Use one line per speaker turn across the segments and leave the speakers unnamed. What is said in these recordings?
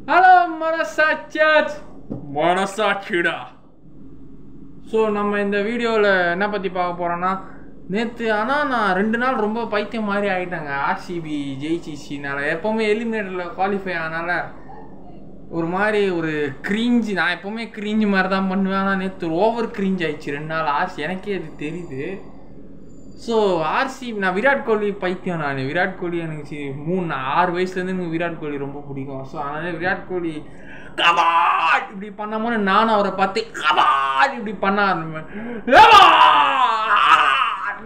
Hello மனசாச்சாச் மனசாட்சிடா so நம்ம இந்த வீடியோவில் என்ன பற்றி பார்க்க போகிறோன்னா நேற்று ஆனால் நான் ரெண்டு நாள் ரொம்ப பைத்தியம் மாதிரி ஆகிட்டாங்க ஆர்சிபி ஜெயிச்சிச்சினால எப்போவுமே எலிமினேட்டரில் குவாலிஃபை ஆனால ஒரு மாதிரி ஒரு க்ரீஞ்சு நான் எப்போவுமே க்ரீஞ்சு மாதிரி தான் பண்ணுவேன் ஆனால் நேற்று ஓவர் க்ரீஞ்ச் ஆயிடுச்சு ரெண்டு நாள் ஆர்சி எனக்கே அது தெரியுது ஸோ ஆர்சிபி நான் விராட் கோலி பைத்தியம் நான் விராட் கோலி எனக்கு சி- மூணு ஆறு வயசுலேருந்து எனக்கு விராட் கோலி ரொம்ப பிடிக்கும் ஸோ அதனால விராட் கோலி கபாட் இப்படி பண்ணாம நானும் அவரை பார்த்து கபாட் இப்படி பண்ண ஆரம்பிப்பேன் கபாட்,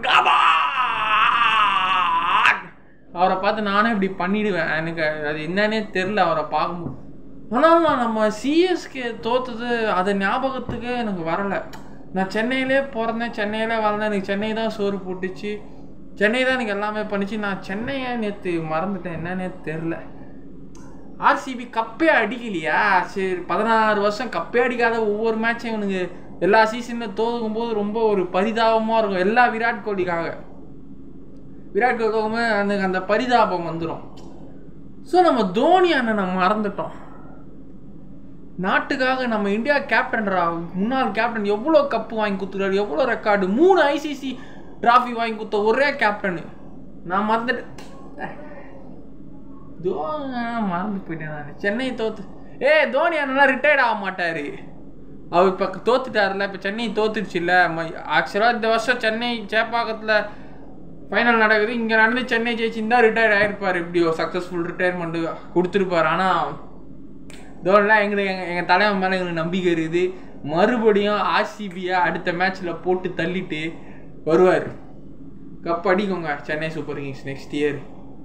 கபாட். அவரை பார்த்து நானே இப்படி பண்ணிடுவேன் எனக்கு அது என்னன்னே தெரில அவரை பார்க்கும்போது ஆனால் நான் நம்ம சிஎஸ்கே தோத்தது அது ஞாபகத்துக்கே எனக்கு வரலை நான் சென்னையிலே பிறந்தேன் சென்னையிலே வளர்ந்தேன் எனக்கு சென்னை தான் சோறு போட்டுச்சு சென்னை தான் எனக்கு எல்லாமே பண்ணிச்சு நான் சென்னையை நேற்று மறந்துட்டேன் என்னன்னே தெரில ஆர்சிபி கப்பே அடிக்கலையா சரி பதினாறு வருஷம் கப்பே அடிக்காத ஒவ்வொரு மேட்சும் இவனுக்கு எல்லா சீசனில் தோதுக்கும் போது ரொம்ப ஒரு பரிதாபமாக இருக்கும் எல்லா விராட் கோலிக்காக விராட் கோலி தோக்கும்போது எனக்கு அந்த பரிதாபம் வந்துடும் ஸோ நம்ம தோனி அண்ணனை மறந்துட்டோம் நாட்டுக்காக நம்ம இந்தியா கேப்டன்ரா முன்னாள் கேப்டன் எவ்வளோ கப்பு வாங்கி கொடுத்துருக்காரு எவ்வளோ ரெக்கார்டு மூணு ஐசிசி டிராஃபி வாங்கி கொடுத்த ஒரே கேப்டனு நான் மறந்துட்டேன் தோனி மறந்து போயிட்டேன் நான் சென்னை தோத்து ஏ தோனி அண்ணெல்லாம் ரிட்டையர்ட் ஆக மாட்டாரு அவர் இப்போ தோத்துட்டாருல இப்போ சென்னை தோத்துடுச்சு இல்லை ஆக்சுவலாக இந்த வருஷம் சென்னை சேப்பாக்கத்தில் ஃபைனல் நடக்குது இங்கே நடந்து சென்னை ஜெயிச்சிருந்தா ரிட்டையர்ட் ஆகிருப்பார் இப்படியோ சக்ஸஸ்ஃபுல் ரிட்டையர்மெண்ட் கொடுத்துருப்பார் ஆனால் தோனிலாம் எங்களுக்கு எங்கள் எங்கள் தலைவன் மேலே எங்களுக்கு நம்பிக்கை இருக்குது மறுபடியும் ஆர்சிபியை அடுத்த மேட்ச்சில் போட்டு தள்ளிட்டு வருவார் கப் அடிக்குங்க Chennai super kings next year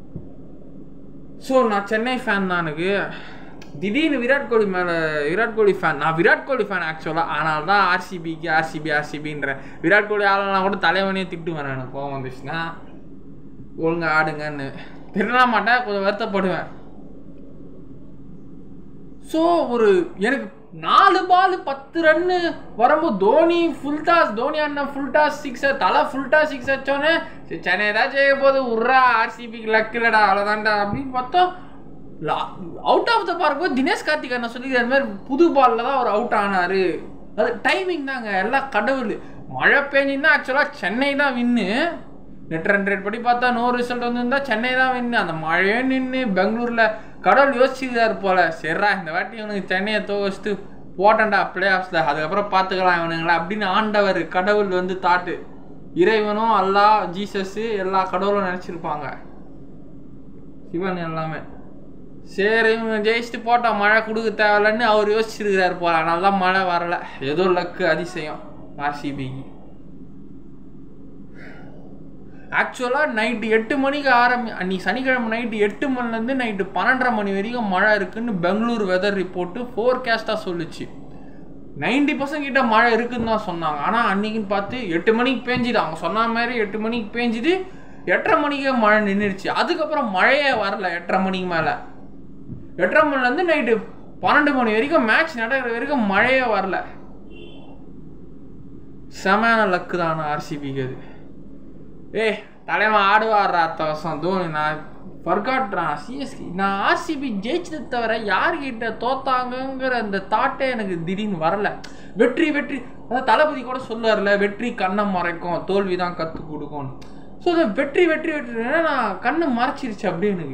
so நான் சென்னை ஃபேன் தான் எனக்கு திடீர்னு விராட் கோலி மேலே விராட் கோலி ஃபேன் நான் விராட் கோலி ஃபேன் ஆக்சுவலாக ஆனால் தான் ஆர்சிபிக்கு ஆர்சிபி ஆர்சிபின்றேன் விராட் கோலி ஆளலாம் கூட தலைவனே திட்டுவேன் எனக்கு கோவம் வந்துச்சுன்னா ஒழுங்கா ஆடுங்கன்னு திருட மாட்டேன் கொஞ்சம் வருத்தப்படுவேன் ஸோ ஒரு எனக்கு நாலு பால் பத்து ரன்னு வரும்போது தோனி ஃபுல் டாஸ் தோனி அண்ணன் ஃபுல் டாஸ் சிக்ஸர் தலை ஃபுல் டாஸ் சிக்ஸ் வச்சோன்னே சரி சென்னை ஏதாச்சும் செய்ய போது உர்ரா ஆர்சிபிக்கு லக் இல்லடா அவ்வளோதான்டா அப்படின்னு பார்த்தோம் அவுட் ஆஃப் த பார்க்கும்போது தினேஷ் கார்த்திக் அண்ணன் சொல்லி அது மாதிரி புது பால்ல தான் அவர் அவுட் ஆனாரு அது டைமிங் தாங்க எல்லாம் கடவுள் மழை பெஞ்சிருந்தா ஆக்சுவலாக சென்னை தான் வின்னு நெட் ரன் ரேட் படி பார்த்தா நோ ரிசல்ட் வந்திருந்தா சென்னை தான் வின்னு அந்த மழையே நின்று பெங்களூரில் கடவுள் யோசிச்சுதாரு போல சரிடா இந்த வாட்டி இவனுக்கு சென்னையை தோவச்சிட்டு போட்டேன்டா பிளே ஆஃப்ஸில் அதுக்கப்புறம் பார்த்துக்கலாம் இவனுங்களா அப்படின்னு ஆண்டவர் கடவுள் வந்து தாட்டு இறைவனும் அல்லாஹ் ஜீசஸ் எல்லா கடவுளும் நினச்சிருப்பாங்க சிவன் எல்லாமே சரி இவங்க ஜெயிச்சுட்டு போட்டோம் மழை கொடுக்க தேவையில்லன்னு அவர் யோசிச்சிருக்கிறாரு போல அதனால தான் மழை வரல ஏதோ லக்கு அதிசயம் ஆர்சிபிக்கு ஆக்சுவலாக நைட்டு எட்டு மணிக்கு ஆரம்பி அன்னைக்கு சனிக்கிழமை நைட்டு எட்டு மணிலேருந்து நைட்டு பன்னெண்டரை மணி வரைக்கும் மழை இருக்குன்னு பெங்களூர் வெதர் ரிப்போர்ட்டு ஃபோர்காஸ்டாக சொல்லுச்சு நைன்டி பர்சன்ட் கிட்ட மழை இருக்குன்னு தான் சொன்னாங்க ஆனால் அன்னைக்குன்னு பார்த்து எட்டு மணிக்கு பேஞ்சுது அவங்க சொன்ன மாதிரி எட்டு மணிக்கு பேஞ்சுது எட்டரை மணிக்கே மழை நின்றுடுச்சு அதுக்கப்புறம் மழையே வரல எட்டரை மணிக்கு மேலே எட்டரை மணிலேருந்து நைட்டு பன்னெண்டு மணி வரைக்கும் மேட்ச் நடக்கிற வரைக்கும் மழையே வரல செமையான லக்கு தான் ஆர்சிபிக்கு அது ஏய் தலைவன் ஆடுவாடுறா அடுத்த வருஷம் தோனி நான் ஃபர்காட்றான் சிஎஸ்கே நான் ஆர்சிபி ஜெயிச்சதை தவிர யார்கிட்ட தோத்தாங்கங்கிற அந்த தாட்டே எனக்கு திடீர்னு வரல வெற்றி வெற்றி அதாவது தளபதி கூட சொல்லுவார்ல வெற்றி கண்ணை மறைக்கும் தோல்வி தான் கற்றுக் கொடுக்கும் ஸோ அந்த வெற்றி வெற்றி வெற்றி நான் கண்ணை மறைச்சிருச்சு அப்படியே எனக்கு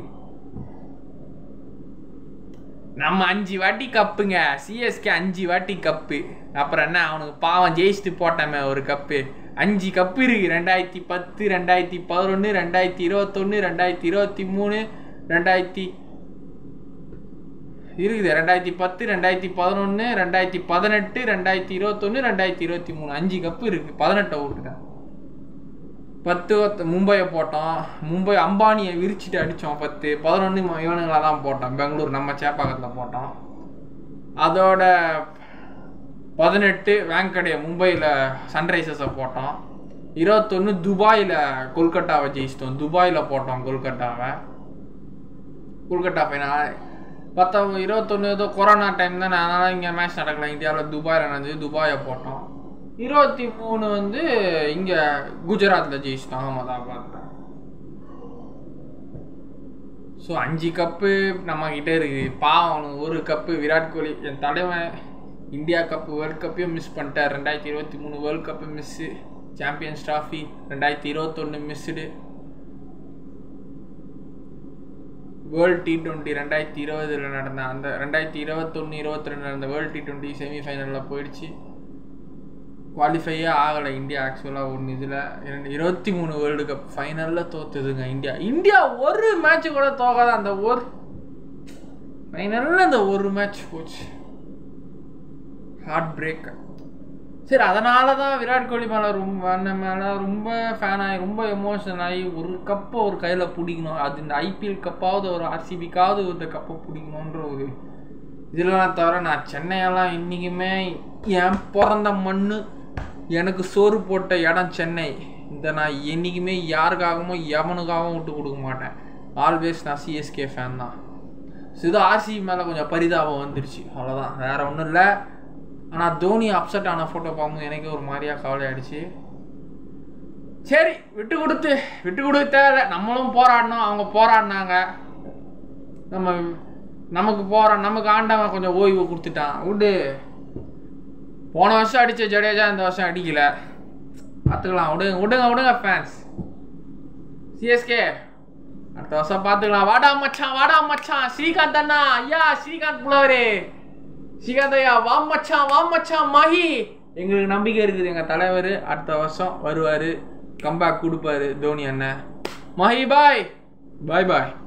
நம்ம அஞ்சு வாட்டி கப்புங்க சிஎஸ்கே அஞ்சு வாட்டி கப்பு அப்புறம் என்ன அவனுக்கு பாவம் ஜெயிச்சுட்டு போட்டாமே ஒரு கப்பு அஞ்சு கப்பு இருக்கு ரெண்டாயிரத்தி பத்து ரெண்டாயிரத்தி பதினொன்று ரெண்டாயிரத்தி இருபத்தொன்று ரெண்டாயிரத்தி இருபத்தி மூணு ரெண்டாயிரத்தி இருக்குது ரெண்டாயிரத்தி பத்து ரெண்டாயிரத்தி பதினொன்று ரெண்டாயிரத்தி பதினெட்டு ரெண்டாயிரத்தி இருபத்தொன்று ரெண்டாயிரத்தி இருபத்தி மூணு அஞ்சு கப்பு இருக்குது பதினெட்டை விட்டுட்டேன் பத்து பத்து மும்பையை போட்டோம் மும்பை அம்பானியை விரிச்சிட்டு அடித்தோம் பத்து பதினொன்று இவனுங்களாக தான் போட்டோம் பெங்களூர் நம்ம சேப்பாக்கத்தில் போட்டோம் அதோட பதினெட்டு வேங்கடைய மும்பையில் சன்ரைசர்ஸை போட்டோம் இருபத்தொன்று துபாயில் கொல்கட்டாவை ஜெயிச்சிட்டோம் துபாயில் போட்டோம் கொல்கட்டாவை கொல்கட்டா ஃபைனல் பத்த இருபத்தொன்று ஏதோ கொரோனா டைம் தானே அதனால் இங்கே மேட்ச் நடக்கல இந்தியாவில் துபாயில் நடந்தது துபாயை போட்டோம் இருபத்தி மூணு வந்து இங்கே குஜராத்தில் ஜெயிச்சிட்டோம் அகமதாபாத்தில் ஸோ அஞ்சு கப்பு நம்ம கிட்ட இருக்கு பாவம் அவனுக்கு ஒரு கப்பு விராட் கோலி என் தலைவன் இந்தியா கப்பு வேர்ல்ட் கப்பையும் மிஸ் பண்ணிட்டார் ரெண்டாயிரத்தி இருபத்தி மூணு world cup miss champions trophy ரெண்டாயிரத்தி இருபத்தொன்று மிஸ்ஸுடு வேர்ல்ட் டி டுவெண்ட்டி ரெண்டாயிரத்தி இருபதுல நடந்த அந்த ரெண்டாயிரத்தி இருபத்தொன்று இருபத்தி ரெண்டு நடந்த வேர்ல்ட் டி டுவெண்ட்டி செமிஃபைனலில் போயிடுச்சு குவாலிஃபையே ஆகலை இந்தியா ஆக்சுவலாக ஒன்று இதில் இரண்டு இருபத்தி மூணு வேர்ல்டு கப் ஃபைனலில் தோத்துதுங்க இந்தியா இந்தியா ஒரு மேட்ச் கூட தோக்காத அந்த ஒரு ஃபைனலில் அந்த ஒரு மேட்ச் போச்சு ஹார்ட் பிரேக் சரி அதனால தான் விராட் கோலி மேலே ரொம்ப அண்ணன் மேலே ரொம்ப ஃபேன் ஆகி ரொம்ப எமோஷனல் ஆகி ஒரு கப்பை ஒரு கையில் பிடிக்கணும் அது இந்த ஐபிஎல் கப்பாவது ஒரு ஆர்சிபிக்காவது இந்த கப்பை பிடிக்கணுன்ற ஒரு இதெல்லாம் தவிர நான் சென்னையெல்லாம் இன்றைக்குமே என் பிறந்த மண் எனக்கு சோறு போட்ட இடம் சென்னை இந்த நான் என்றைக்குமே யாருக்காகவும் எவனுக்காகவும் விட்டு கொடுக்க மாட்டேன் ஆல்வேஸ் நான் சிஎஸ்கே ஃபேன் தான் ஸோ இது ஆர்சிபி மேலே கொஞ்சம் பரிதாபம் வந்துருச்சு அவ்வளோதான் வேற ஒன்றும் இல்லை ஆனால் தோனி அப்செட் ஆன ஃபோட்டோ பார்க்கும்போது எனக்கே ஒரு மாதிரியா கவலை ஆயிடுச்சு சரி விட்டு கொடுத்து விட்டு கொடுக்க தேவை நம்மளும் போராடணும் அவங்க போராடினாங்க நம்ம நமக்கு போற நமக்கு ஆண்டவன் கொஞ்சம் ஓய்வு கொடுத்துட்டான் விடு போன வருஷம் அடிச்ச ஜடேஜா இந்த வருஷம் அடிக்கல பார்த்துக்கலாம் விடுங்க விடுங்க விடுங்க ஃபேன்ஸ் சிஎஸ்கே அடுத்த வருஷம் பார்த்துக்கலாம் வாடா மச்சான் வாடா மச்சான் ஸ்ரீகாந்த் அண்ணா ஐயா ஸ்ரீகாந்த் புலவரே ஸ்ரீகாந்த் ஐயா வா மச்சான் வா மச்சான் மஹி எங்களுக்கு நம்பிக்கை இருக்குது எங்கள் தலைவர் அடுத்த வருஷம் வருவார் கம்பேக் கொடுப்பாரு தோனி அண்ணன் மஹி பாய் பாய் பாய்